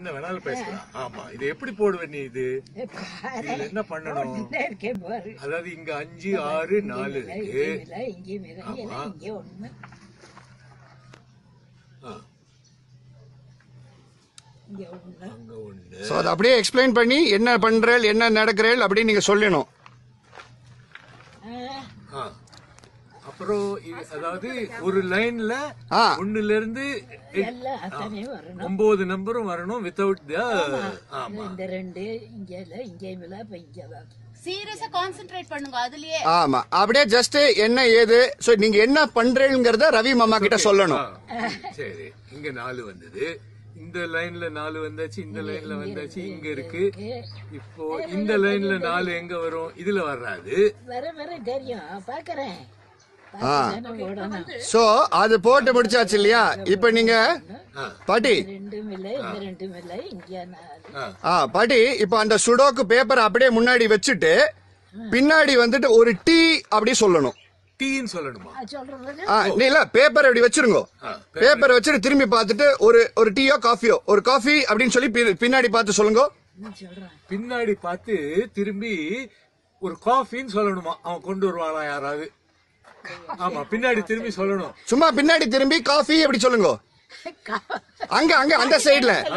என்ன வேணாலும் பேசலாம் ஆமா இது எப்படி போடுவ நீ இது பாரு இதுல என்ன பண்ணணும் ஒண்ணு இருக்கேன் பாரு அதாவது இங்க அஞ்சு ஆறு நாலு இருக்கு இங்கேயும் இல்லை இங்கேயும் இல்லை ஆமா. இங்கே ஒண்ணு ஆ, இங்கே ஒண்ணு அங்க ஒண்ணு சோ அதை அப்படியே எக்ஸ்பிளைன் பண்ணி என்ன பண்றேள் என்ன நடக்கிறேள் அப்படின்னு நீங்க சொல்லணும் ஆ, ஆ. அப்புறம் இது- அதாவது ஒரு லைன்ல ஆ. ஒண்ணுல இருந்து எல்லாம் அத்தனையும் வரணும் ஒன்பது நம்பரும் வரணும் வித்தவுட் த ஆமா இந்த ரெண்டு இங்கே இல்லை இங்கேயும் இல்லை அப்ப இங்கே தான் சீரியஸா கான்சென்ட்ரேட் பண்ணுங்க அதுலயே ஆமா அப்படியே ஜஸ்ட் என்ன ஏது சோ நீங்க என்ன பண்றேங்கிறத ரவி மாமா கிட்ட சொல்லணும் ஆ, சரி இங்க நாலு வந்தது இந்த லைன்ல நாலு வந்தாச்சு இந்த லைன்ல வந்தாச்சு இங்க இருக்கு இப்போ இந்த லைன்ல நாலு எங்க வரும் இதுல வராது வர வர தெரியும் பாக்குறேன் ஆ ஓடணும் சோ அது போட்டு முடிச்சாச்சு இல்லையா இப்ப நீங்க ஆ, பாட்டி ரெண்டும் இல்லை இந்த ரெண்டும் இல்லை இங்கே நாலு ஆ, ஆ பாட்டி இப்ப அந்த சுடோக்கு பேப்பர் அப்படியே முன்னாடி வச்சுட்டு பின்னாடி வந்துட்டு ஒரு டீ அப்படி சொல்லணும் டீன்னு சொல்லணுமா ஆ, சொல்றது ஆ நீ இல்ல பேப்பர் அப்படி வச்சிருங்க ஆ, பேப்பர் வச்சுட்டு திரும்பி பார்த்துட்டு ஒரு ஒரு டீயோ காஃபியோ ஒரு காஃபி அப்படின்னு சொல்லி பி- பின்னாடி பார்த்து சொல்லுங்க நான் சொல்றேன் பின்னாடி பார்த்து திரும்பி ஒரு காஃபின்னு சொல்லணுமா அவன் கொண்டு வருவானா யாராவது ஆமா பின்னாடி திரும்பி சொல்லணும் சும்மா பின்னாடி திரும்பி காஃபி அப்படி சொல்லுங்க அங்க அங்க அந்த சைடுல ஆ,